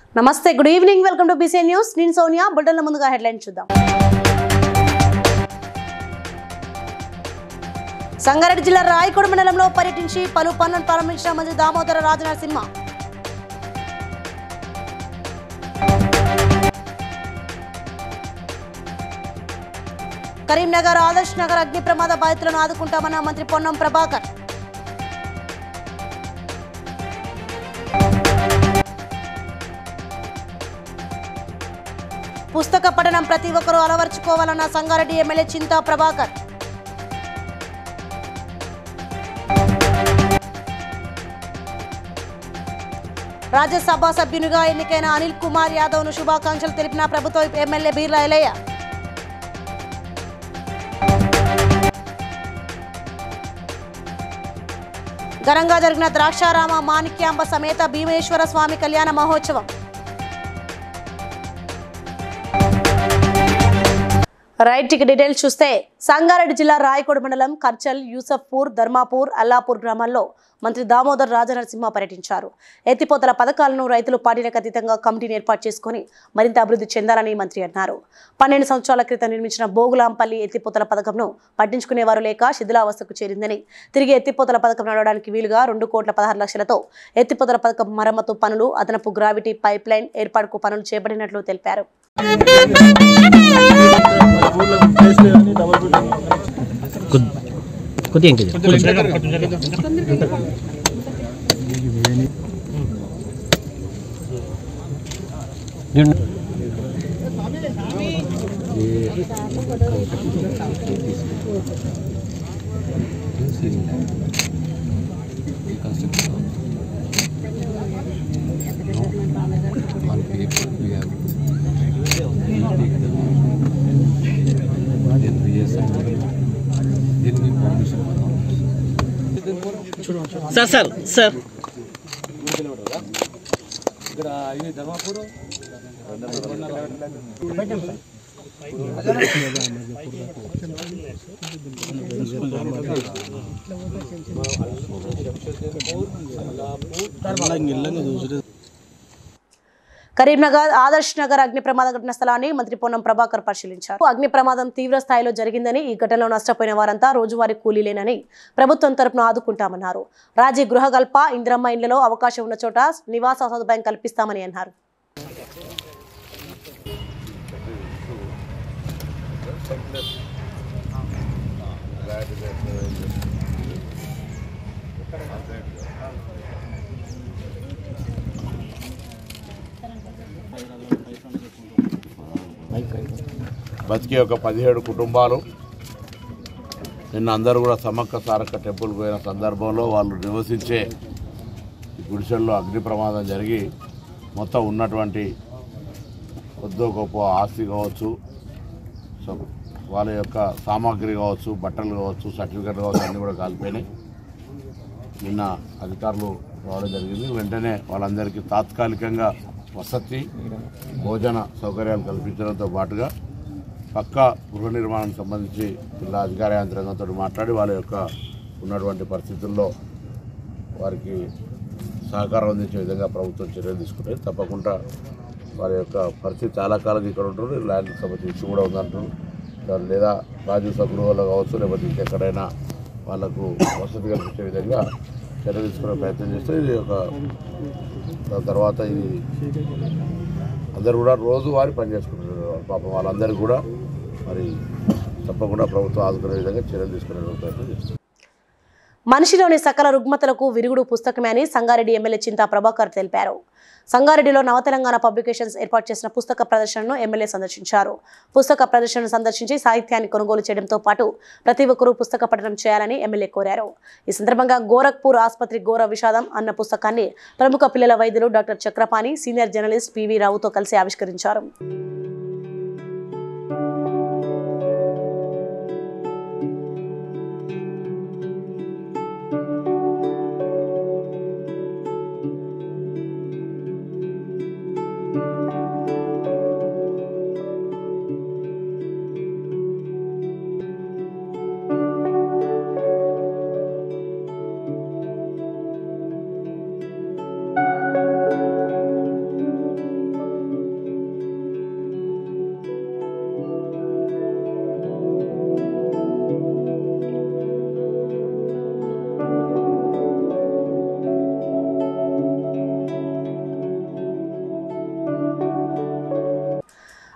నమస్తే good evening welcome to BC news నేను సోనియా బుల్టన్ల ముందుగా హెడ్లైన్ చూద్దాం సంగారెడ్డి జిల్లా రాయకోడ మండలంలో పర్యటించి పలు పనులను ప్రారంభించిన మంత్రి దామోదర రాజనరసింహ కరీంనగర్ ఆదర్శ్ నగర్ అగ్ని ప్రమాద బాధితులను ఆదుకుంటామన్న మంత్రి పొన్నం ప్రభాకర్ పుస్తక పఠనం ప్రతి ఒక్కరూ అలవర్చుకోవాలన్న సంగారెడ్డి ఎమ్మెల్యే చింతా ప్రభాకర్ రాజ్యసభ సభ్యునిగా ఎన్నికైన అనిల్ కుమార్ యాదవ్ ను శుభాకాంక్షలు తెలిపిన ప్రభుత్వ ఎమ్మెల్యే బీర్లా ఎలయ్య ఘనంగా జరిగిన ద్రాక్షారామ మాణిక్యాంబ సమేత భీమేశ్వర స్వామి కళ్యాణ మహోత్సవం రైట్ ఇక డీటెయిల్స్ చూస్తే సంగారెడ్డి జిల్లా రాయకోడ మండలం కర్చల్ యూసఫ్పూర్ ధర్మాపూర్ అల్లాపూర్ గ్రామాల్లో మంత్రి దామోదర్ రాజనరసింహ పర్యటించారు ఎత్తిపోతల పథకాలను రైతులు పార్టీలకు అతీతంగా కమిటీని ఏర్పాటు చేసుకుని మరింత అభివృద్ధి చెందాలని మంత్రి అన్నారు పన్నెండు సంవత్సరాల క్రితం నిర్మించిన బోగులాంపల్లి ఎత్తిపోతల పథకంను పట్టించుకునేవారు లేక శిథిలావస్థకు చేరిందని తిరిగి ఎత్తిపోతల పథకం నడవడానికి వీలుగా రెండు కోట్ల పదహారు లక్షలతో ఎత్తిపోతల పథకం మరమ్మతు పనులు అదనపు గ్రావిటీ పైప్ లైన్ ఏర్పాటుకు పనులు చేపట్టినట్లు తెలిపారు కొద్దిగా ఇంకా sir sir sir Karimnagar Adarsh Nagar అగ్ని ప్రమాద ఘటన స్థలాన్ని మంత్రి పొన్నం ప్రభాకర్ పరిశీలించారు అగ్ని ప్రమాదం తీవ్ర స్థాయిలో జరిగిందని ఈ ఘటనలో నష్టపోయిన వారంతా రోజువారీ కూలీలేనని ప్రభుత్వం తరపున ఆదుకుంటామన్నారు రాజీ గృహకల్ప ఇందిరమ్మ ఇండ్లలో అవకాశం ఉన్న చోట నివాస సదుపాయం కల్పిస్తామని అన్నారు బతికే ఒక పదిహేడు కుటుంబాలు నిన్న అందరూ కూడా సమ్మక్క సారక్క టెంపుల్కి పోయిన సందర్భంలో వాళ్ళు నివసించే ఈ గుడిసెల్లో అగ్ని ప్రమాదం జరిగి మొత్తం ఉన్నటువంటి కొద్దో గొప్ప ఆస్తి కావచ్చు సో వాళ్ళ యొక్క సామాగ్రి కావచ్చు బట్టలు కావచ్చు సర్టిఫికెట్ కావచ్చు అన్నీ కూడా కాలిపోయినాయి నిన్న అధికారులు రావడం జరిగింది వెంటనే వాళ్ళందరికీ తాత్కాలికంగా వసతి భోజన సౌకర్యాలు కల్పించడంతో పాటుగా పక్క గృహ నిర్మాణానికి సంబంధించి జిల్లా అధికార యంత్రాంగంతో మాట్లాడి వాళ్ళ యొక్క ఉన్నటువంటి పరిస్థితుల్లో వారికి సహకారం అందించే విధంగా ప్రభుత్వం చర్యలు తీసుకుంటుంది తప్పకుండా వారి యొక్క పరిస్థితి చాలా కాలం ఇక్కడ ఉంటారు ల్యాండ్ సంబంధించి ఇష్యూ కూడా ఉందంటారు దాని లేదా రాజు సగృహంలో కావచ్చు లేకపోతే ఇంకెక్కడైనా వాళ్ళకు వసతి కల్పించే విధంగా చర్య తీసుకునే ప్రయత్నం చేస్తే ఇది ఒక దాని తర్వాత ఇది అందరూ కూడా రోజువారీ పని చేసుకుంటున్నారు పాపం వాళ్ళందరూ కూడా మరి తప్పకుండా ప్రభుత్వం ఆదుకునే విధంగా చర్యలు తీసుకునే ప్రయత్నం చేస్తారు మనిషిలోని సకల రుగ్మతలకు విరుగుడు పుస్తకమే అని సంగారెడ్డి ఎమ్మెల్యే చింతా ప్రభాకర్ తెలిపారు సంగారెడ్డిలో నవ తెలంగాణ పబ్లికేషన్స్ ఏర్పాటు చేసిన పుస్తక ప్రదర్శనను ఎమ్మెల్యే సందర్శించారు పుస్తక ప్రదర్శనను సందర్శించి సాహిత్యాన్ని కొనుగోలు చేయడంతో పాటు ప్రతి ఒక్కరూ పుస్తక పఠనం చేయాలని ఎమ్మెల్యే కోరారు ఈ సందర్భంగా గోరఖ్పూర్ ఆసుపత్రి ఘోర విషాదం అన్న పుస్తకాన్ని ప్రముఖ పిల్లల వైద్యులు doctor Chakrapani senior journalist PV రావుతో కలిసి ఆవిష్కరించారు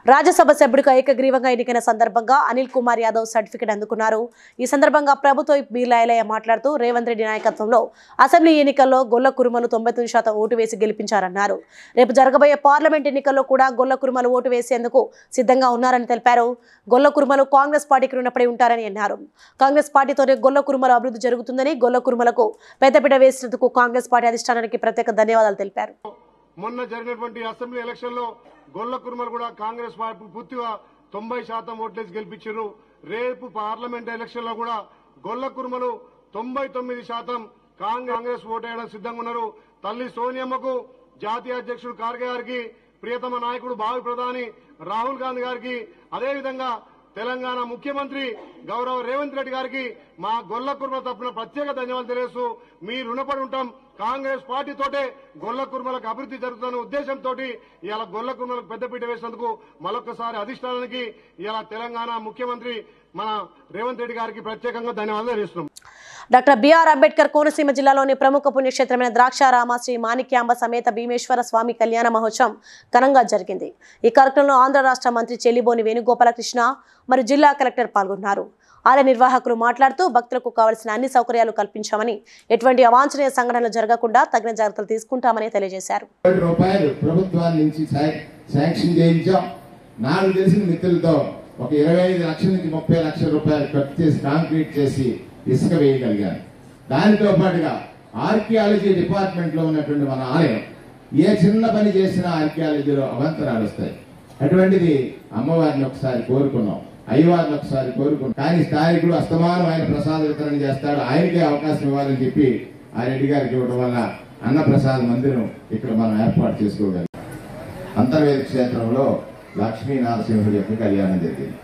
రాజ్యసభ సభ్యుడిగా ఏకగ్రీవంగా ఎన్నికైన సందర్భంగా అనిల్ కుమార్ యాదవ్ సర్టిఫికెట్ అందుకున్నారు ఈ సందర్భంగా ప్రభుత్వ బీలాయలయ్య మాట్లాడుతూ రేవంత్ రెడ్డి నాయకత్వంలో అసెంబ్లీ ఎన్నికల్లో గొల్ల కురుమలు తొంభై తొమ్మిది శాతం ఓటు వేసి గెలిపించారన్నారు రేపు జరగబోయే పార్లమెంట్ ఎన్నికల్లో కూడా గొల్ల కురుమలు ఓటు వేసేందుకు సిద్ధంగా ఉన్నారని తెలిపారు గొల్ల కురుమలు కాంగ్రెస్ పార్టీకి రుణపడి ఉంటారని అన్నారు కాంగ్రెస్ పార్టీతోనే గొల్ల కురుమల అభివృద్ధి జరుగుతుందని గొల్ల కురుమలకు పెద్దపీట వేసినందుకు కాంగ్రెస్ పార్టీ అధిష్టానానికి ప్రత్యేక ధన్యవాదాలు తెలిపారు మొన్న జరిగినటువంటి అసెంబ్లీ ఎలక్షన్ లో గొల్ల కుర్మలు కూడా కాంగ్రెస్ పార్టీ పూర్తిగా తొంభై శాతం ఓట్లేసి గెలిపించారు రేపు పార్లమెంట్ ఎలక్షన్ లో కూడా గొల్ల కుర్మలు తొంభై తొమ్మిది శాతం కాంగ్రెస్ ఓటేయడం సిద్ధంగా ఉన్నారు తల్లి సోనియమ్మకు జాతీయ అధ్యక్షుడు ఖార్గే గారికి ప్రియతమ నాయకుడు భావి ప్రధాని రాహుల్ గాంధీ గారికి అదేవిధంగా తెలంగాణ ముఖ్యమంత్రి గౌరవ రేవంత్ రెడ్డి గారికి మా గొల్ల కుర్మ తప్పున ప్రత్యేక ధన్యవాదాలు తెలియజేస్తూ మీ రుణపడి ఉంటాం కాంగ్రెస్ పార్టీతోటే గొల్ల కుర్మలకు అభివృద్ధి జరుగుతున్న ఉద్దేశంతో ఇలా గొల్ల కుర్మలకు పెద్దపీట వేసినందుకు మరొకసారి అధిష్టానానికి ఇలా తెలంగాణ ముఖ్యమంత్రి మన రేవంత్ రెడ్డి గారికి ప్రత్యేకంగా ధన్యవాదాలు తెలియజేస్తున్నాం డాక్టర్ బిఆర్ అంబేద్కర్ కోనసీమ జిల్లాలోని ప్రముఖ పుణ్యక్షేత్రమైన ద్రాక్షారామ శ్రీ మాణిక్యాంబ సమేత భీమేశ్వర స్వామి కళ్యాణ మహోత్సవం ఘనంగా జరిగింది ఈ కార్యక్రమంలో ఆంధ్ర రాష్ట్ర మంత్రి చెల్లిబోని వేణుగోపాలకృష్ణ మరియు జిల్లా కలెక్టర్ పాల్గొన్నారు ఆలయ నిర్వాహకులు మాట్లాడుతూ భక్తులకు కావలసిన అన్ని సౌకర్యాలు కల్పించామని ఎటువంటి అవాంఛనీయ సంఘటనలు జరగకుండా తగిన జాగ్రత్తలు తీసుకుంటామని తెలియజేశారు కోటి రూపాయలు ప్రభుత్వాల నుంచి శా- శాంక్షన్ చేయించాం నాకు తెలిసిన మిత్రులతో ఒక ఇరవై ఐదు లక్షల నుంచి ముప్పై లక్షల రూపాయలు ఖర్చు చేసి కాంక్రీట్ చేసి ఇసుక వేయగలిగాను దానితో పాటుగా ఆర్కియాలజీ డిపార్ట్మెంట్ లో ఉన్నటువంటి మన ఆలయం ఏ చిన్న పని చేసినా ఆర్కియాలజీలో అవంతరాలు వస్తాయి అటువంటిది అమ్మవారిని ఒకసారి కోరుకున్నాం అయ్యవారిని ఒకసారి కోరుకున్నాం కానీ స్థానికుడు అస్తమానం ఆయన ప్రసాద వితరణ చేస్తాడు ఆయనకే అవకాశం ఇవ్వాలని చెప్పి ఆ రెడ్డి గారికి ఇవ్వడం వల్ల అన్నప్రసాద మందిరం ఇక్కడ మనం ఏర్పాటు చేసుకోగలం అంతర్వేద క్షేత్రంలో లక్ష్మీ నరసింహుడి యొక్క కళ్యాణం జరిగింది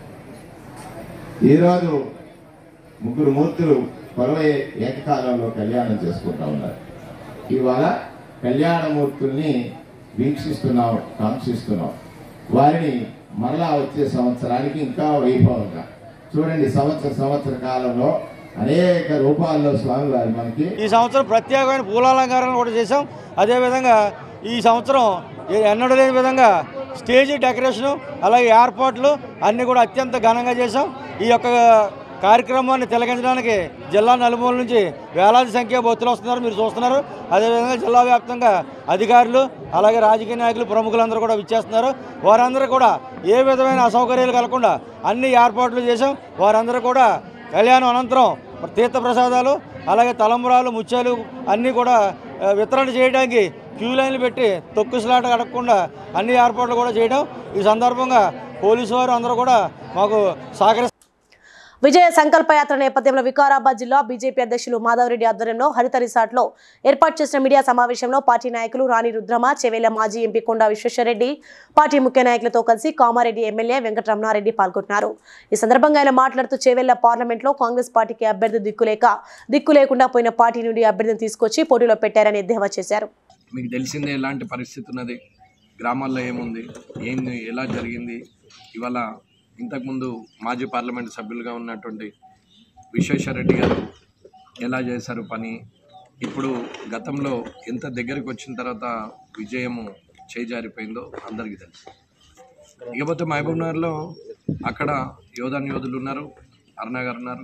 ఈరోజు ముగ్గురు మూర్తులు కొలవై ఏకకాలంలో కళ్యాణం చేసుకుంటా ఉన్నారు ఇవాళ కళ్యాణమూర్తుల్ని వీక్షిస్తున్నాం కాంక్షిస్తున్నాం వారిని మరలా వచ్చే సంవత్సరానికి ఇంకా వైభవంగా చూడండి సంవత్సర సంవత్సర కాలంలో అనేక రూపాల్లో స్వామివారు మనకి ఈ సంవత్సరం ప్రత్యేకమైన పూలాలంకారాలు కూడా చేశాం అదేవిధంగా ఈ సంవత్సరం ఏ- ఎన్నడూ లేని విధంగా స్టేజీ డెకరేషను అలాగే ఏర్పాట్లు అన్నీ కూడా అత్యంత ఘనంగా చేశాం ఈ యొక్క కార్యక్రమాన్ని తిలకించడానికి జిల్లా నలుమూల నుంచి వేలాది సంఖ్య భక్తులు వస్తున్నారు మీరు చూస్తున్నారు అదేవిధంగా జిల్లా వ్యాప్తంగా అధికారులు అలాగే రాజకీయ నాయకులు ప్రముఖులందరూ కూడా విచ్చేస్తున్నారు వారందరూ కూడా ఏ విధమైన అసౌకర్యాలు కలగకుండా అన్ని ఏర్పాట్లు చేశాం వారందరూ కూడా కళ్యాణం అనంతరం మరి తీర్థ ప్రసాదాలు అలాగే తలంబరాలు ముత్యాలు అన్నీ కూడా ఆ, వితరణ చేయడానికి క్యూ లైన్లు పెట్టి తొక్కుసలాట అడగకుండా అన్ని ఏర్పాట్లు కూడా చేయడం ఈ సందర్భంగా పోలీసు వారు అందరూ కూడా మాకు సహకరి విజయ సంకల్ప యాత్ర నేపథ్యంలో వికారాబాద్ జిల్లా బీజేపీ అధ్యక్షులు మాధవరెడ్డి ఆధ్వర్యంలో హరిత రిసార్ట్లో ఏర్పాటు చేసిన మీడియా సమావేశంలో పార్టీ నాయకులు రాణి రుద్రమ చెవేల మాజీ ఎంపీ కొండా విశ్వేశ్వరరెడ్డి పార్టీ ముఖ్య నాయకులతో కలిసి కామారెడ్డి ఎమ్మెల్యే వెంకటరమణారెడ్డి పాల్గొన్నారు ఈ సందర్భంగా ఆయన మాట్లాడుతూ చెవేళ్ల పార్లమెంట్లో కాంగ్రెస్ పార్టీకి అభ్యర్థి దిక్కులేక దిక్కు లేకుండా పోయిన పార్టీ నుండి అభ్యర్థిని తీసుకొచ్చి పోటీలో పెట్టారని ఎద్దేవా చేశారు మీకు తెలిసిందే ఎలాంటి పరిస్థితి ఉన్నది గ్రామాల్లో ఏముంది ఏంది ఎలా జరిగింది ఇవాళ ఇంతకుముందు మాజీ పార్లమెంట్ సభ్యులుగా ఉన్నటువంటి విశ్వేశ్వరరెడ్డి గారు ఎలా చేశారు పని ఇప్పుడు గతంలో ఎంత దగ్గరికి వచ్చిన తర్వాత విజయము చేజారిపోయిందో అందరికీ తెలుసు ఇకపోతే మహబూబ్నగర్లో అక్కడ యోధన్ యోధులు ఉన్నారు అరుణ గారు ఉన్నారు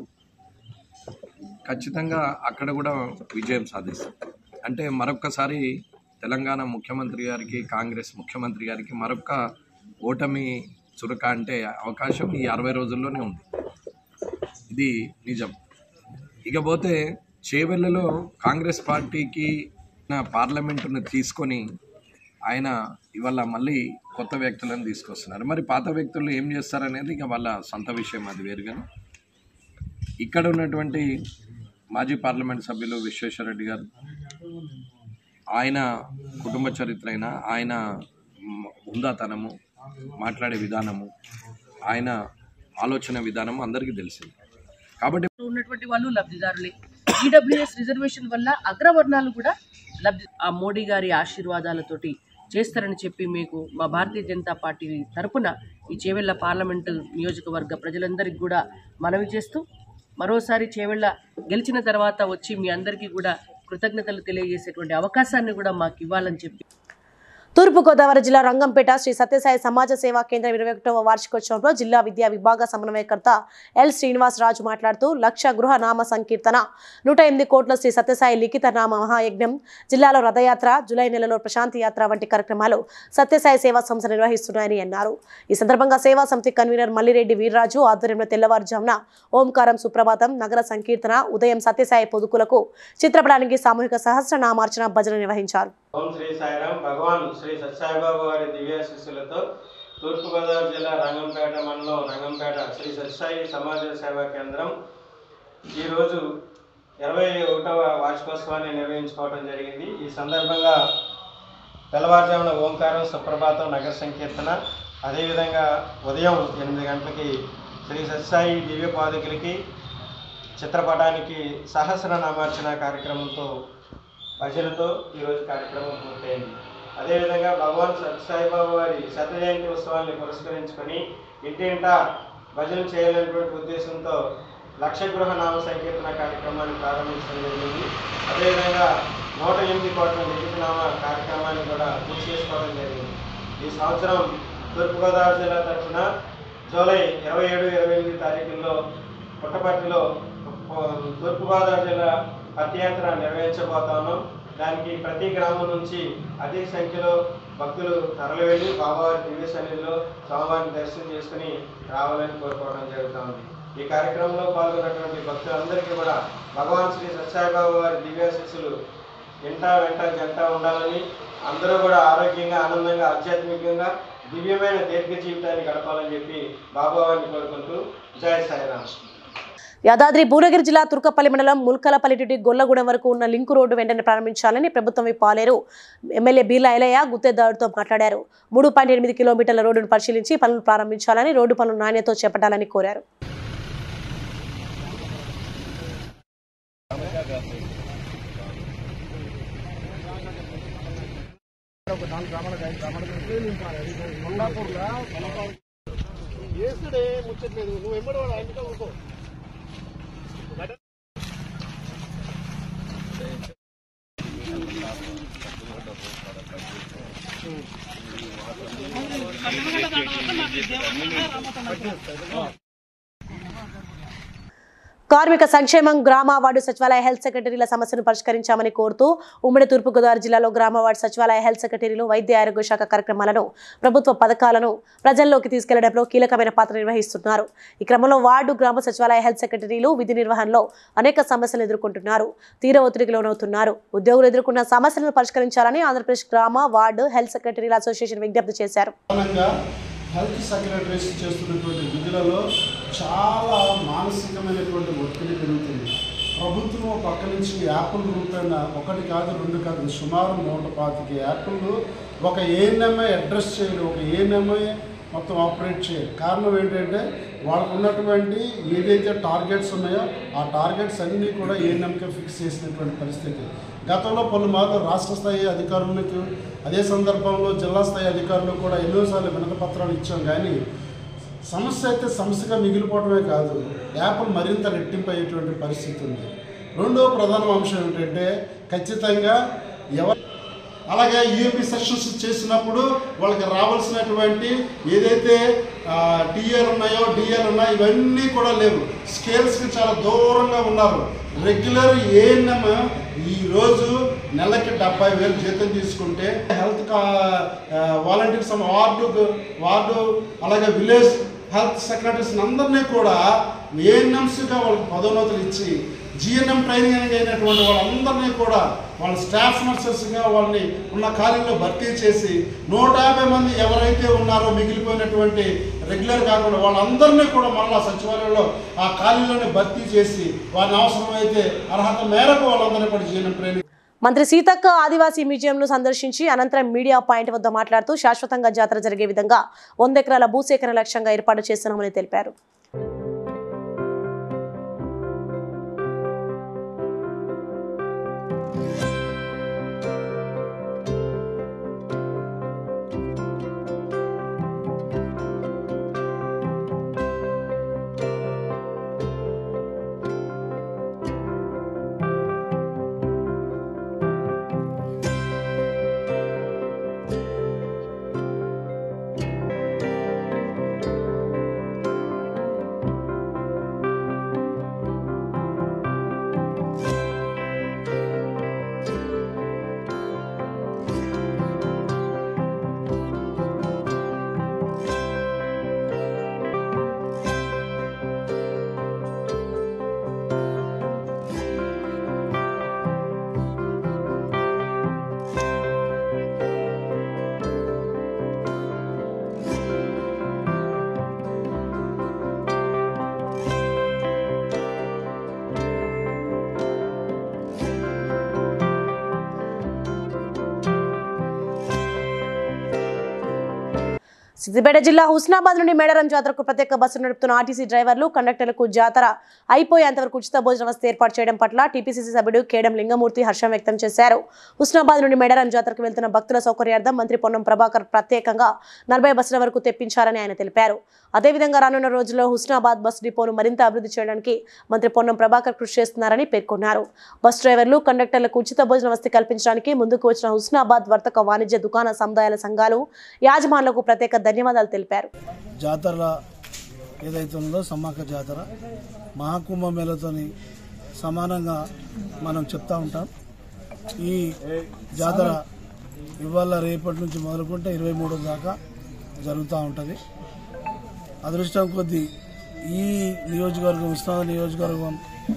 ఖచ్చితంగా అక్కడ కూడా విజయం సాధిస్తాం అంటే మరొక్కసారి తెలంగాణ ముఖ్యమంత్రి గారికి కాంగ్రెస్ ముఖ్యమంత్రి గారికి మరొక్క ఓటమి చురక అంటే అవకాశం ఈ అరవై రోజుల్లోనే ఉంది ఇది నిజం ఇకపోతే చేవెళ్ళలో కాంగ్రెస్ పార్టీకి నా పార్లమెంటును తీసుకొని ఆయన ఇవాళ మళ్ళీ కొత్త వ్యక్తులను తీసుకొస్తున్నారు మరి పాత వ్యక్తులు ఏం చేస్తారనేది ఇక వాళ్ళ సొంత విషయం అది వేరుగాను ఇక్కడ ఉన్నటువంటి మాజీ పార్లమెంట్ సభ్యులు విశ్వేశ్వరరెడ్డి గారు ఆయన కుటుంబ చరిత్ర అయినా ఆయన మ్, హుందాతనము మాట్లాడే విధానము ఆయన ఆలోచన విధానం అందరికీ తెలిసింది కాబట్టి ఉన్నటువంటి వాళ్ళు లబ్ధిదారులే ఈడబ్ల్యూఎస్ రిజర్వేషన్ వల్ల అగ్రవర్ణాలు కూడా లబ్ధి ఆ మోడీ గారి ఆశీర్వాదాలతోటి చేస్తారని చెప్పి మీకు మా భారతీయ జనతా పార్టీ తరపున ఈ చేవెళ్ల పార్లమెంటు నియోజకవర్గ ప్రజలందరికీ కూడా మనవి చేస్తూ మరోసారి చేవెళ్ల గెలిచిన తర్వాత వచ్చి మీ అందరికీ కూడా కృతజ్ఞతలు తెలియజేసేటువంటి అవకాశాన్ని కూడా మాకు ఇవ్వాలని చెప్పి తూర్పుగోదావరి జిల్లా రంగంపేట శ్రీ సత్యసాయి సమాజ సేవా కేంద్రం ఇరవై ఒకటవ వార్షికోత్సవంలో జిల్లా విద్యా విభాగ సమన్వయకర్త ఎల్ శ్రీనివాస్ రాజు మాట్లాడుతూ లక్ష గృహ నామ సంకీర్తన నూట ఎనిమిది కోట్ల శ్రీ సత్యసాయి లిఖిత నామ మహాయజ్ఞం జిల్లాలో రథయాత్ర జులై నెలలో ప్రశాంతి యాత్ర వంటి కార్యక్రమాలు సత్యసాయి సేవా సంస్థ నిర్వహిస్తున్నాయని అన్నారు ఈ సందర్భంగా సేవా సమితి కన్వీనర్ మల్లిరెడ్డి వీర్రాజు ఆధ్వర్యంలో తెల్లవారుజామున ఓంకారం సుప్రభాతం నగర సంకీర్తన ఉదయం సత్యసాయి పొదుకులకు చిత్రపటానికి సామూహిక సహస్రనామార్చన భజన నిర్వహించారు ఓం శ్రీ సాయిరాం భగవాన్ శ్రీ సత్యసాయిబాబు వారి దివ్య శిష్యులతో తూర్పుగోదావరి జిల్లా రంగంపేట మండలం రంగంపేట శ్రీ సత్యసాయి సమాజ సేవా కేంద్రం ఈరోజు ఇరవై ఒకటవ వార్షికోత్సవాన్ని నిర్వహించుకోవడం జరిగింది ఈ సందర్భంగా తెల్లవారుజామున ఓంకారం సుప్రభాతం నగర సంకీర్తన అదేవిధంగా ఉదయం ఎనిమిది గంటలకి శ్రీ సత్యసాయి దివ్య పాదుకులకి చిత్రపటానికి సహస్రనామార్చన కార్యక్రమంతో భజనతో ఈరోజు కార్యక్రమం పూర్తయింది అదేవిధంగా భగవాన్ సత్యసాయిబాబు వారి శత జయంతి ఉత్సవాన్ని పురస్కరించుకొని ఇంటింటా భజన చేయాలనేటువంటి ఉద్దేశంతో లక్ష గృహ నామ సంకీర్తన కార్యక్రమాన్ని ప్రారంభించడం జరిగింది అదేవిధంగా నూట ఎనిమిది కోట్ల లిఖిత నామ కార్యక్రమాన్ని కూడా పూర్తి చేసుకోవడం జరిగింది ఈ సంవత్సరం తూర్పుగోదావరి జిల్లా తరఫున జూలై ఇరవై ఏడు ఇరవై ఎనిమిది తారీఖుల్లో పుట్టపర్తిలో తూర్పుగోదావరి జిల్లా పథయాత్ర నిర్వహించబోతాను దానికి ప్రతి గ్రామం నుంచి అధిక సంఖ్యలో భక్తులు తరలి వెళ్ళి బాబావారి దివ్య సన్నిధిలో స్వామివారిని దర్శనం చేసుకుని రావాలని కోరుకోవడం జరుగుతుంది ఈ కార్యక్రమంలో పాల్గొన్నటువంటి భక్తులందరికీ కూడా భగవాన్ శ్రీ సత్యసాయిబాబు వారి దివ్యాశిస్సులు ఇంట వెంట జంట ఉండాలని అందరూ కూడా ఆరోగ్యంగా ఆనందంగా ఆధ్యాత్మికంగా దివ్యమైన దీర్ఘ జీవితాన్ని గడపాలని చెప్పి బాబావారిని కోరుకుంటూ జై సాయిరామ్ యాదాద్రి భువనగిరి జిల్లా తుర్కపల్లి మండలం ముల్కలపల్లి నుండి గొల్లగూడెం వరకు ఉన్న లింకు రోడ్డు వెంటనే ప్రారంభించాలని ప్రభుత్వం పాలేరు ఎమ్మెల్యే బీర్లా ఎలయ్య గుత్తేదారుతో మాట్లాడారు మూడు పాయింట్ ఎనిమిది కిలోమీటర్ల రోడ్డును పరిశీలించి పనులు ప్రారంభించాలని రోడ్డు పనులు నాణ్యతతో చేపట్టాలని కోరారు కార్మిక సంక్షేమం గ్రామ వార్డు సచివాలయ హెల్త్ సెక్రటరీల సమస్యను పరిష్కరించామని కోరుతూ ఉమ్మడి తూర్పుగోదావరి జిల్లాలో గ్రామ వార్డు సచివాలయ హెల్త్ సెక్రటరీలు వైద్య ఆరోగ్య శాఖ కార్యక్రమాలను ప్రభుత్వ పథకాలను ప్రజల్లోకి తీసుకెళ్లడంలో కీలకమైన పాత్ర నిర్వహిస్తున్నారు ఈ క్రమంలో వార్డు గ్రామ సచివాలయ హెల్త్ సెక్రటరీలు విధి నిర్వహణలో అనేక సమస్యలు ఎదుర్కొంటున్నారు తీవ్ర ఒత్తిడికి లోనవుతున్నారు ఉద్యోగులు ఎదుర్కొన్న సమస్యలను పరిష్కరించాలని ఆంధ్రప్రదేశ్ గ్రామ వార్డు హెల్త్ సెక్రటరీల అసోసియేషన్ విజ్ఞప్తి చేశారు ప్రధానంగా హెల్త్ సెక్రటరీస్ చేస్తున్నటువంటి విధులలో చాలా మానసికమైనటువంటి ఒత్తిడి పెరుగుతుంది ప్రభుత్వం ఒక పక్క నుంచి యాపిల్ రూపేణ ఒకటి కాదు రెండు కాదు సుమారు నూట పాతిక యాపిల్ ఒక ఏఎన్ఎంఐ అడ్రస్ చేయడం ఒక ఏఎన్ఎంఐ మొత్తం ఆపరేట్ చేయాలి కారణం ఏంటంటే వాళ్ళకు ఉన్నటువంటి ఏదైతే టార్గెట్స్ ఉన్నాయో ఆ టార్గెట్స్ అన్నీ కూడా ఏఎన్ఎంకే ఫిక్స్ చేసినటువంటి పరిస్థితి గతంలో పలుమార్లు రాష్ట్ర స్థాయి అధికారులకు అదే సందర్భంలో జిల్లా స్థాయి అధికారులకు కూడా ఎన్నోసార్లు వినతి పత్రాలు ఇచ్చాం కానీ సమస్య అయితే సమస్యగా మిగిలిపోవడమే కాదు యాప్లు మరింత రెట్టింపు అయ్యేటువంటి పరిస్థితి ఉంది రెండో ప్రధాన అంశం ఏంటంటే ఖచ్చితంగా ఎవరు అలాగే యూఎంపీ సెషన్స్ చేసినప్పుడు వాళ్ళకి రావాల్సినటువంటి ఏదైతే టీఏలు ఉన్నాయో డిఏలు ఉన్నాయో ఇవన్నీ కూడా లేవు స్కేల్స్కి చాలా దూరంగా ఉన్నారు రెగ్యులర్ ఏఎన్ఎం ఈరోజు నెలకి డెబ్బై వేలు జీతం తీసుకుంటే హెల్త్ వాలంటీర్స్ వార్డు వార్డు అలాగే విలేజ్ హెల్త్ సెక్రటరీస్ అందరినీ కూడా ఏఎన్ఎంస్గా వాళ్ళకి పదోన్నతులు ఇచ్చి జిఎన్ఎం ట్రైనింగ్ అయినటువంటి వాళ్ళందరినీ కూడా వాళ్ళ స్టాఫ్ నర్సెస్గా వాళ్ళని ఉన్న ఖాళీలో భర్తీ చేసి నూట యాభై మంది ఎవరైతే ఉన్నారో మిగిలిపోయినటువంటి రెగ్యులర్ కాకుండా వాళ్ళందరినీ కూడా మళ్ళా సచివాలయంలో ఆ ఖాళీలోనే భర్తీ చేసి వారిని అవసరమైతే అర్హత మేరకు వాళ్ళందరినీ కూడా జిఎన్ఎం ట్రైనింగ్ మంత్రి సీతక్క ఆదివాసీ మ్యూజియంను సందర్శించి అనంతరం మీడియా పాయింట్ వద్ద మాట్లాడుతూ శాశ్వతంగా జాతర జరిగే విధంగా వంద ఎకరాల భూసేకరణ లక్ష్యంగా ఏర్పాటు చేస్తున్నామని తెలిపారు సిద్దిపేట జిల్లా హుస్నాబాద్ నుండి మేడారం జాతరకు ప్రత్యేక బస్సు నడుపుతున్న ఆర్టీసీ డ్రైవర్లు కండక్టర్లకు జాతర అయిపోయేంత వరకు ఉచిత భోజన వసతి ఏర్పాటు చేయడం పట్ల టీపీసీసీ సభ్యుడు కేడం లింగమూర్తి హర్షం వ్యక్తం చేశారు హుస్నాబాద్ నుండి మేడారం జాతరకు వెళ్తున్న భక్తుల సౌకర్యార్థం మంత్రి పొన్నం ప్రభాకర్ ప్రత్యేకంగా నలభై బస్సుల వరకు తెప్పించారని ఆయన తెలిపారు అదేవిధంగా రానున్న రోజుల్లో హుస్నాబాద్ బస్ డిపోను మరింత అభివృద్ధి చేయడానికి మంత్రి పొన్నం ప్రభాకర్ కృషి చేస్తున్నారని పేర్కొన్నారు బస్ డ్రైవర్లు కండక్టర్లకు ఉచిత భోజన వసతి కల్పించడానికి ముందుకు వచ్చిన హుస్నాబాద్ వర్తక వాణిజ్య దుకాణ సముదాయాల సంఘాలు యాజమాన్లకు ప్రత్యేక ధన్యవాదాలు తెలిపారు జాతర ఏదైతే ఉందో సమ్మక్క జాతర మహాకుంభమేళతోని సమానంగా మనం చెప్తా ఉంటాం ఈ జాతర ఇవాళ రేపటి నుంచి మొదలుకుంటే ఇరవై మూడు దాకా జరుగుతూ ఉంటుంది అదృష్టం కొద్దీ ఈ నియోజకవర్గం ఉస్మానాబాద్ నియోజకవర్గం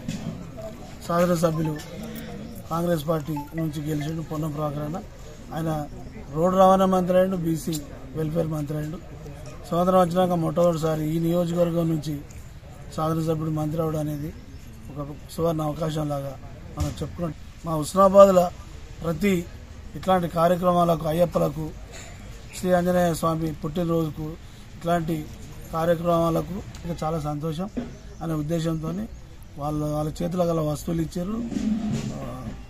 శాసనసభ్యులు కాంగ్రెస్ పార్టీ నుంచి గెలిచిండు పొన్నం ప్రభాకర్ అన్న ఆయన రోడ్డు రవాణా మంత్రి అయ్యిండు బీసీ వెల్ఫేర్ మంత్రి అయ్యిండు స్వాతంత్రం వచ్చినాక మొట్టమొదటిసారి ఈ నియోజకవర్గం నుంచి శాసనసభ్యుడు మంత్రి అవడం అనేది ఒక సువర్ణ అవకాశం లాగా మనం చెప్పుకున్నాం మా హుస్నాబాద్లో ప్రతి ఇట్లాంటి కార్యక్రమాలకు అయ్యప్పలకు శ్రీ ఆంజనేయ స్వామి పుట్టినరోజుకు ఇట్లాంటి కార్యక్రమాలకు ఇక చాలా సంతోషం అనే ఉద్దేశంతో వాళ్ళ వాళ్ళ చేతిలో గల వస్తువులు ఇచ్చారు ఆ,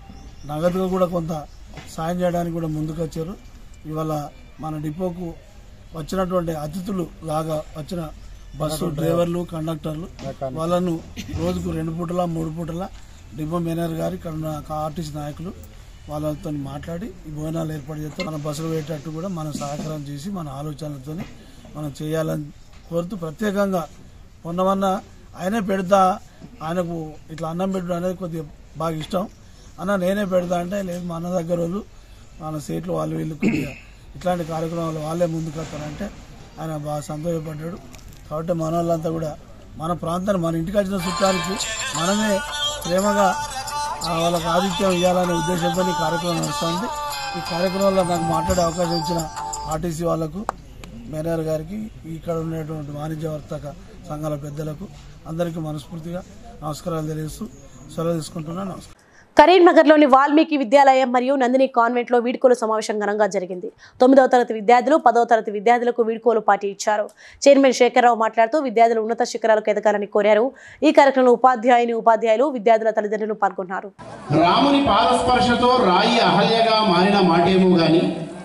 నగదుగా కూడా కొంత సాయం చేయడానికి కూడా ముందుకు వచ్చారు ఇవాళ మన డిపోకు వచ్చినటువంటి అతిథులు లాగా వచ్చిన బస్సు డ్రైవర్లు కండక్టర్లు వాళ్ళను రోజుకు రెండు పూటల మూడు పూటల డిపో మేనేజర్ గారి ఇక్కడ ఉన్న ఆర్టీసీ నాయకులు వాళ్ళతో మాట్లాడి ఈ భోజనాలు ఏర్పాటు చేస్తే మన బస్సులు వేయటట్టు కూడా మనం సహకారం చేసి మన ఆలోచనలతో మనం చేయాలని కోరుతూ ప్రత్యేకంగా మొన్నమన్న ఆయనే పెడతా ఆయనకు ఇట్లా అన్నం పెట్టడం అనేది కొద్దిగా బాగా ఇష్టం అన్న నేనే పెడతా అంటే లేదు మా అన్న దగ్గర వాళ్ళు మన సీట్లు వాళ్ళు వీళ్ళు కొద్దిగా ఇట్లాంటి కార్యక్రమాలు వాళ్ళే ముందుకు వస్తారంటే ఆయన బాగా సంతోషపడ్డాడు కాబట్టి మన వాళ్ళంతా కూడా మన ప్రాంతాన్ని మన ఇంటికి వచ్చిన చుట్టానికి మనమే ప్రేమగా ఆ, వాళ్ళకి ఆతిథ్యం ఇవ్వాలనే ఉద్దేశంతో ఈ కార్యక్రమం నడుస్తుంది ఈ కార్యక్రమంలో నాకు మాట్లాడే అవకాశం ఇచ్చిన ఆర్టీసీ వాళ్లకు మేనేజర్ గారికి ఇక్కడ ఉన్నటువంటి వాణిజ్య వర్తక సంఘాల పెద్దలకు అందరికీ మనస్ఫూర్తిగా నమస్కారాలు తెలియజేస్తూ సెలవు తీసుకుంటున్నాను నమస్కారం కరీంనగర్లోని వాల్మీకి విద్యాలయం మరియు నందిని కాన్వెంట్లో వీడ్కోలు సమావేశం ఘనంగా జరిగింది తొమ్మిదవ తరగతి విద్యార్థులు పదవ తరగతి విద్యార్థులకు వీడ్కోలు పార్టీ ఇచ్చారు చైర్మన్ శేఖర్రావు మాట్లాడుతూ విద్యార్థులు ఉన్నత శిఖరాలకు ఎదగాలని కోరారు ఈ కార్యక్రమంలో ఉపాధ్యాయుని ఉపాధ్యాయులు విద్యార్థుల తల్లిదండ్రులు పాల్గొన్నారు రాముని పాదస్పర్శతో రాయి అహల్యగా మారిన మాటేమో గాని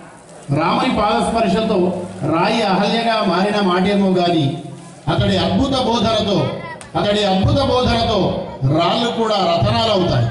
రాముని పాదస్పర్శతో రాయి అహల్యగా మారిన మాటేమో గాని అతడి అద్భుత బోధనతో అతడి అద్భుత బోధనతో రాళ్ళు కూడా రతనాలు అవుతాయి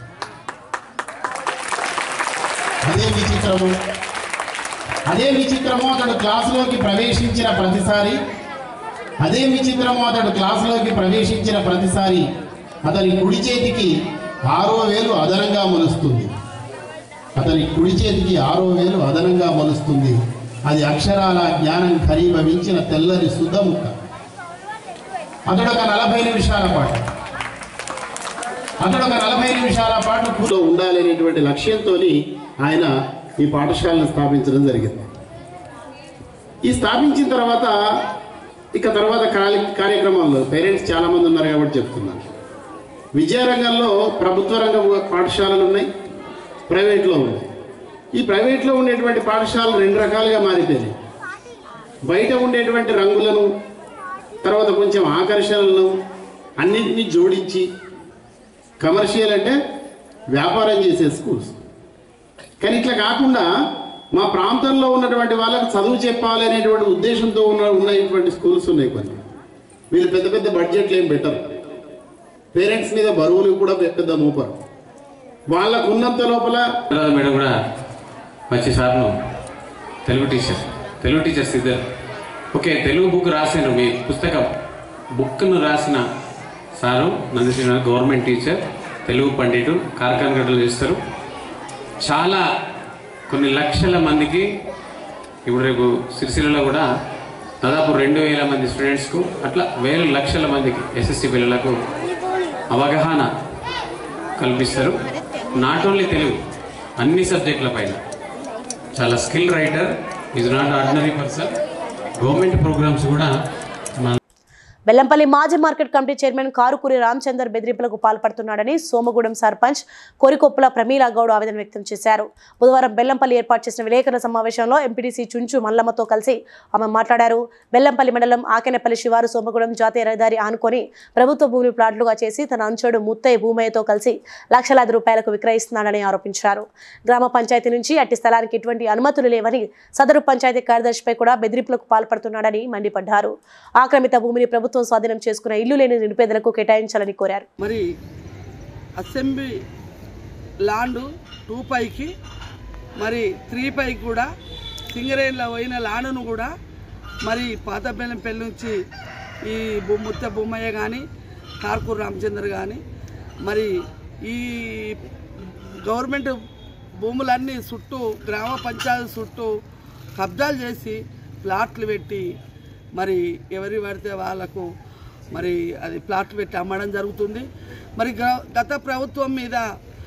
అదే విచిత్రము అదే విచిత్రము అతడు క్లాసులోకి ప్రవేశించిన ప్రతిసారి అదే విచిత్రము అతడు క్లాసులోకి ప్రవేశించిన ప్రతిసారి అతని కుడి చేతికి ఆరో వేలు అదనంగా మొలుస్తుంది అతని కుడి చేతికి ఆరో వేలు అదనంగా మొలుస్తుంది అది అక్షరాల జ్ఞానం ఖరీభవించిన తెల్లని సుధముక్క అతడు ఒక నలభై నిమిషాల పాటు అతడు ఒక నలభై నిమిషాల పాటు కూలో ఉండాలనేటువంటి లక్ష్యంతో ఆయన ఈ పాఠశాలను స్థాపించడం జరిగింది ఈ స్థాపించిన తర్వాత ఇక తర్వాత కార్య- కార్యక్రమాల్లో పేరెంట్స్ చాలా మంది ఉన్నారు కాబట్టి చెప్తున్నాను విద్యారంగంలో ప్రభుత్వ రంగ పాఠశాలలు ఉన్నాయి ప్రైవేట్లో ఉన్నాయి ఈ ప్రైవేట్లో ఉండేటువంటి పాఠశాలలు రెండు రకాలుగా మారిపోయినాయి బయట ఉండేటువంటి రంగులను తర్వాత కొంచెం ఆకర్షణలను అన్నింటినీ జోడించి కమర్షియల్ అంటే వ్యాపారం చేసే స్కూల్స్ కానీ ఇట్లా కాకుండా మా ప్రాంతంలో ఉన్నటువంటి వాళ్ళకి చదువు చెప్పాలి అనేటువంటి ఉద్దేశంతో ఉన్న ఉన్నటువంటి స్కూల్స్ ఉన్నాయి కొన్ని వీళ్ళు పెద్ద పెద్ద బడ్జెట్లు ఏం పెట్టరు పేరెంట్స్ మీద బరువులు కూడా పెద్ద పెద్ద మోపరు వాళ్ళకు ఉన్నంత లోపల మేడం కూడా మంచి సార్ను తెలుగు టీచర్ తెలుగు టీచర్స్ ఇద్దరు ఓకే తెలుగు బుక్ రాసిన మీ పుస్తకం బుక్ను రాసిన sir Nandasrinath government teacher Telugu పండితుడు కార్ఖానగడ్డలు చేస్తారు చాలా కొన్ని లక్షల మందికి ఇప్పుడు రేపు సిరిసిల్లలో కూడా దాదాపు రెండు వేల మంది స్టూడెంట్స్కు అట్లా వేల లక్షల మందికి ఎస్ఎస్సి పిల్లలకు అవగాహన కల్పిస్తారు నాట్ ఓన్లీ తెలుగు అన్ని సబ్జెక్టుల పైన చాలా skill writer is not ordinary person government programs కూడా మన బెల్లంపల్లి మాజీ market committee chairman Karukuri Ramachandar బెదిరింపులకు పాల్పడుతున్నాడని సోమగూడెం సర్పంచ్ కోరికొప్పుల ప్రమీలా గౌడ్ ఆవేదన వ్యక్తం చేశారు బుధవారం బెల్లంపల్లి ఏర్పాటు చేసిన విలేకరుల సమావేశంలో ఎంపీటీసీ చుంచు మల్లమ్మతో కలిసి ఆమె మాట్లాడారు బెల్లంపల్లి మండలం ఆకెనపల్లి శివారు సోమగూడెం జాతీయ రహదారి ఆనుకొని ప్రభుత్వ భూమి ప్లాట్లుగా చేసి తన అంచుడు ముత్తయ్య భూమయ్యతో కలిసి లక్షలాది రూపాయలకు విక్రయిస్తున్నాడని ఆరోపించారు గ్రామ పంచాయతీ నుంచి అట్టి స్థలానికి ఎటువంటి అనుమతులు లేవని సదరు పంచాయతీ కార్యదర్శిపై కూడా బెదిరింపులకు పాల్పడుతున్నాడని మండిపడ్డారు ఆక్రమిత భూమిని ప్రభుత్వం స్వాధీనం చేసుకున్న ఇల్లు లేని నిరుపేదలకు కేటాయించాలని కోరారు మరి అసెంబ్లీ ల్యాండ్ టూ పైకి మరి త్రీ పైకి కూడా సింగరేణిలో పోయిన ల్యాండ్ను కూడా మరి పాత బెల్లం పెళ్లి నుంచి ఈ భూ- ముత్త బొమ్మయ్య కానీ కార్కూర్ రామచంద్ర కానీ మరి ఈ గవర్నమెంట్ భూములన్నీ చుట్టూ గ్రామ పంచాయతీ చుట్టూ కబ్జాలు చేసి ప్లాట్లు పెట్టి మరి ఎవరి పడితే వాళ్ళకు మరి అది ప్లాట్లు పెట్టి అమ్మడం జరుగుతుంది మరి గ- గత ప్రభుత్వం మీద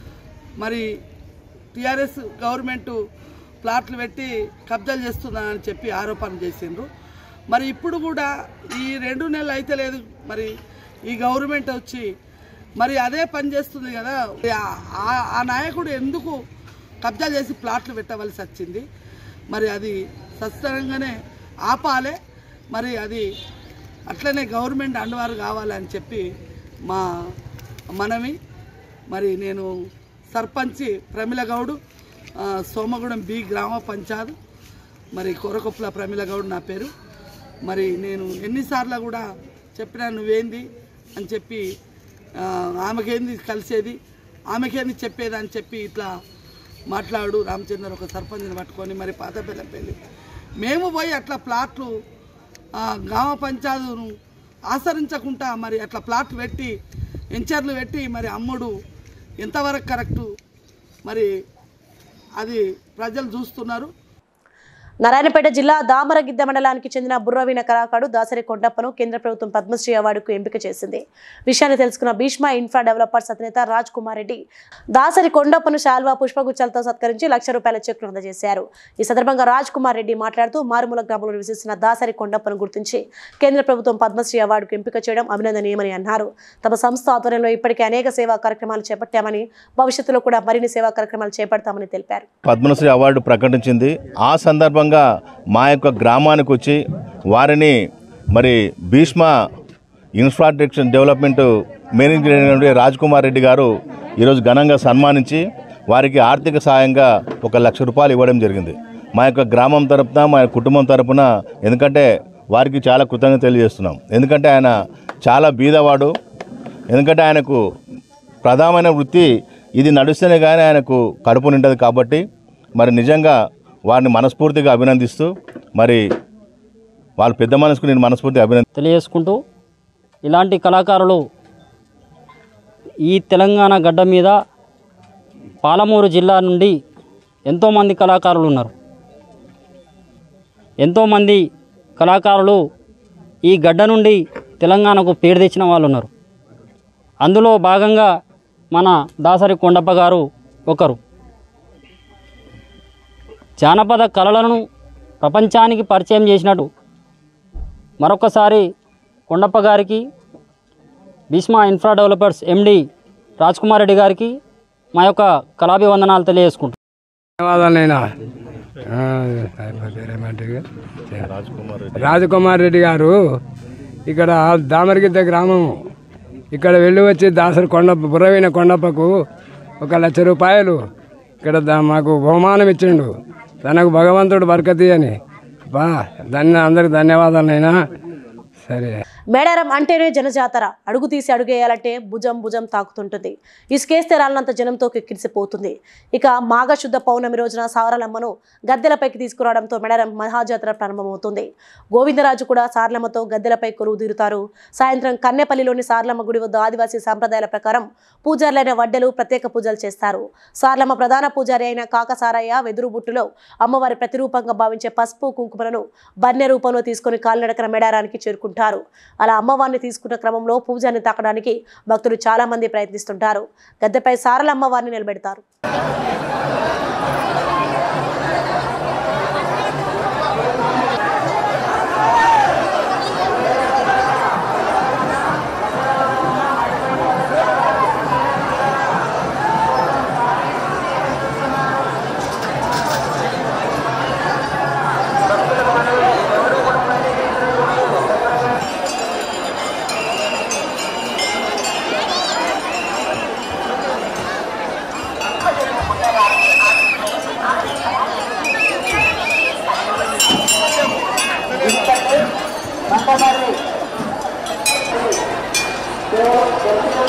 మరి టీఆర్ఎస్ గవర్నమెంట్ ప్లాట్లు పెట్టి కబ్జాలు చేస్తుందని చెప్పి ఆరోపణ చేసిండ్రు మరి ఇప్పుడు కూడా ఈ రెండు నెలలు అయితే లేదు మరి ఈ గవర్నమెంట్ వచ్చి మరి అదే పని చేస్తుంది కదా ఆ- ఆ- ఆ నాయకుడు ఎందుకు కబ్జా చేసి ప్లాట్లు పెట్టవలసి వచ్చింది మరి అది సత్వరంగానే ఆపాలే మరి అది అట్లనే గవర్నమెంట్ అండవారు కావాలని చెప్పి మా మనవి మరి నేను సర్పంచి ప్రమిళ గౌడు ఆ, సోమగూడెం బి గ్రామ పంచాయత్ మరి కొరకొప్పుల ప్రమిళ గౌడ్ నా పేరు మరి నేను ఎన్నిసార్లు కూడా చెప్పినా నువ్వేంది అని చెప్పి ఆ, ఆమెకేంది కలిసేది ఆమెకేంది చెప్పేది అని చెప్పి ఇట్లా మాట్లాడు రామచంద్ర ఒక సర్పంచ్ని పట్టుకొని మరి పాత పెళ్ళి మేము పోయి అట్లా ప్లాట్లు ఆ, గ్రామ పంచాయతీను ఆచరించకుండా మరి అట్లా ప్లాట్ పెట్టి ఎంచర్లు పెట్టి మరి అమ్ముడు ఎంతవరకు కరెక్టు మరి అది ప్రజలు చూస్తున్నారు నారాయణపేట జిల్లా దామరగిద్ద మండలానికి చెందిన బుర్రవీణ కళాకారుడు దాసరి కొండప్పను కేంద్ర ప్రభుత్వం పద్మశ్రీ అవార్డుకు ఎంపిక చేసింది విషయాన్ని తెలుసుకున్న భీష్మ ఇన్ఫ్రా డెవలపర్స్ అధినేత రాజ్ కుమార్ రెడ్డి దాసరి కొండప్పను శాల్వా పుష్పగుచ్చాలతో సత్కరించి లక్ష రూపాయల చెక్ను అందజేశారు ఈ సందర్భంగా రాజ్ కుమార్ రెడ్డి మాట్లాడుతూ మారుమూల గ్రామంలో నివసిస్తున్న దాసరి కొండప్పను గుర్తించి కేంద్ర ప్రభుత్వం పద్మశ్రీ అవార్డుకు ఎంపిక చేయడం అభినందనీయమని అన్నారు తమ సంస్థ ఆధ్వర్యంలో ఇప్పటికే అనేక సేవా కార్యక్రమాలు చేపట్టామని భవిష్యత్తులో కూడా మరిన్ని సేవా కార్యక్రమాలు చేపడతామని తెలిపారు పద్మశ్రీ అవార్డు ప్రకటించింది ఆ సందర్భంగా మా యొక్క గ్రామానికి వచ్చి వారిని మరి భీష్మ ఇన్ఫ్రాస్ట్రక్చర్ డెవలప్మెంట్ మేనేజర్ అయినటువంటి రాజ్ కుమార్ రెడ్డి గారు ఈరోజు ఘనంగా సన్మానించి వారికి ఆర్థిక సాయంగా ఒక లక్ష రూపాయలు ఇవ్వడం జరిగింది మా యొక్క గ్రామం తరపున మా యొక్క కుటుంబం తరపున ఎందుకంటే వారికి చాలా కృతజ్ఞత తెలియజేస్తున్నాం ఎందుకంటే ఆయన చాలా బీదవాడు ఎందుకంటే ఆయనకు ప్రధానమైన వృత్తి ఇది నడుస్తేనే కానీ ఆయనకు కడుపు నిండదు కాబట్టి మరి నిజంగా వారిని మనస్ఫూర్తిగా అభినందిస్తూ మరి వాళ్ళ పెద్ద మనసుకు నేను మనస్ఫూర్తిగా అభినంది తెలియజేసుకుంటూ ఇలాంటి కళాకారులు ఈ తెలంగాణ గడ్డ మీద పాలమూరు జిల్లా నుండి ఎంతోమంది కళాకారులు ఉన్నారు ఎంతోమంది కళాకారులు ఈ గడ్డ నుండి తెలంగాణకు పేరు తెచ్చిన వాళ్ళు ఉన్నారు అందులో భాగంగా మన దాసరి కొండప్ప గారు ఒకరు జానపద కళలను ప్రపంచానికి పరిచయం చేసినట్టు మరొకసారి కొండప్ప గారికి Bheeshma infra developers MD Kumar Reddy గారికి మా యొక్క కళాభివందనాలు తెలియజేసుకుంటాం ధన్యవాదాలైనా రాజకుమార్ రెడ్డి గారు ఇక్కడ దామరగిద్ద గ్రామం ఇక్కడ వెళ్ళి వచ్చి దాసరి కొండప్ప బుర్రవైన కొండప్పకు ఒక లక్ష రూపాయలు ఇక్కడ దా- మాకు బహుమానం ఇచ్చిండు తనకు భగవంతుడు బరకతి అని బా ధన్య అందరికి ధన్యవాదాలైనా సరే మేడారం అంటేనే జనజాతర అడుగు తీసి అడుగేయాలంటే భుజం భుజం తాకుతుంటుంది ఇసుకేస్తే రాలినంత జనంతో కిక్కిరిసిపోతుంది ఇక మాఘశుద్ధ పౌర్ణమి రోజున సారలమ్మను గద్దెలపైకి తీసుకురావడంతో మేడారం మహాజాతర ప్రారంభమవుతుంది గోవిందరాజు కూడా సార్లమ్మతో గద్దెలపై కొలువు తీరుతారు సాయంత్రం కన్నెపల్లిలోని సార్లమ్మ గుడి వద్ద ఆదివాసీ సాంప్రదాయాల ప్రకారం పూజారులైన వడ్డెలు ప్రత్యేక పూజలు చేస్తారు సార్లమ్మ ప్రధాన పూజారి అయిన కాకసారయ్య వెదురు బుట్టులో అమ్మవారి ప్రతిరూపంగా భావించే పసుపు కుంకుమలను బన్నె రూపంలో తీసుకొని కాలినడకన మేడారానికి చేరుకుంటారు అలా అమ్మవారిని తీసుకున్న క్రమంలో పూజాన్ని తాకడానికి భక్తులు చాలా మంది ప్రయత్నిస్తుంటారు గద్దెపై సారల అమ్మవారిని నిలబెడతారు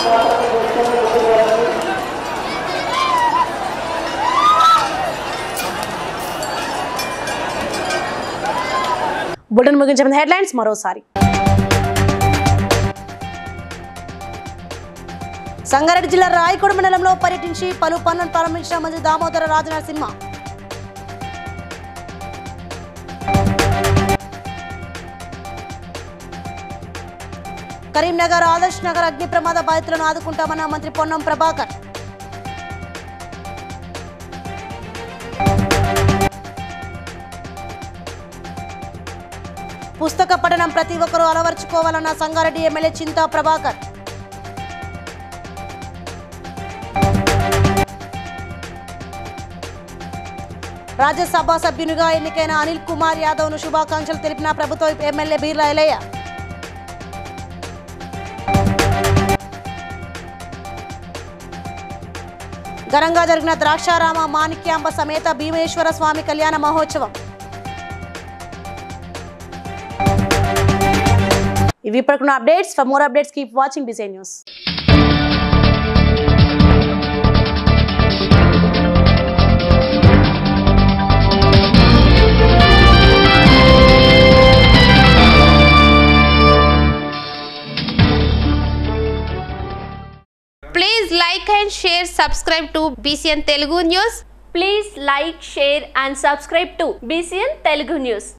బులెటిన్ ముగించే ముందు హెడ్లైన్స్ మరోసారి సంగారెడ్డి జిల్లా రాయకోడ మండలంలో పర్యటించి పలు పనులను ప్రారంభించిన మంత్రి దామోదర రాజనరసింహ కరీంనగర్ ఆదర్శ్ నగర్ అగ్ని ప్రమాద బాధితులను ఆదుకుంటామన్న మంత్రి పొన్నం ప్రభాకర్ పుస్తక పఠనం ప్రతి ఒక్కరూ అలవర్చుకోవాలన్న సంగారెడ్డి ఎమ్మెల్యే చింతా ప్రభాకర్ రాజ్యసభ సభ్యునిగా ఎన్నికైన అనిల్ కుమార్ యాదవ్ ను శుభాకాంక్షలు తెలిపిన ప్రభుత్వ ఎమ్మెల్యే బీర్లా ఎలయ్య ఘనంగా జరిగిన ద్రాక్షారామ మాణిక్యాంబ సమేత భీమేశ్వర స్వామి కళ్యాణ మహోత్సవం ఇవి ఇప్పటికున్న updates for more updates keep watching బిసే news Please like and share, subscribe to BCN Telugu News. Please like, share and subscribe to BCN Telugu News.